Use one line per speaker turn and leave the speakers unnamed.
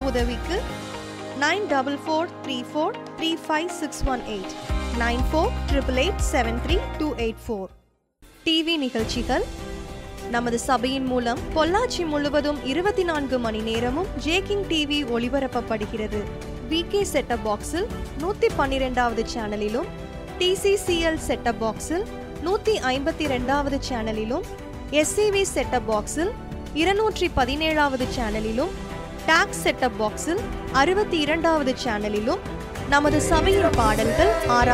உதவிக்கு nine double four three four three five six one eight nine four triple eight seven three two eight four TV நிகழ்ச்சிகள் நமது சபையின் மூலம் பொள்ளாச்சி முழுவதும் இருபத்தி நான்கு மணி நேரமும் ஜேகிங் டிவி ஒளிபரப்பப்படுகிறது விகே செட்டப் பாக்ஸில் நூற்றி பன்னிரெண்டாவது சேனலிலும் டிசிசிஎல் செட்டப் பாக்ஸில் நூற்றி ஐம்பத்தி ரெண்டாவது சேனலிலும் எஸ்சிவி செட்டப் பாக்ஸில் இருநூற்றி பதினேழாவது சேனலிலும் டாக்ஸ் செட்டப் பாக்ஸில் அறுபத்தி இரண்டாவது சேனலிலும் நமது சபையின் பாடல்கள் ஆரா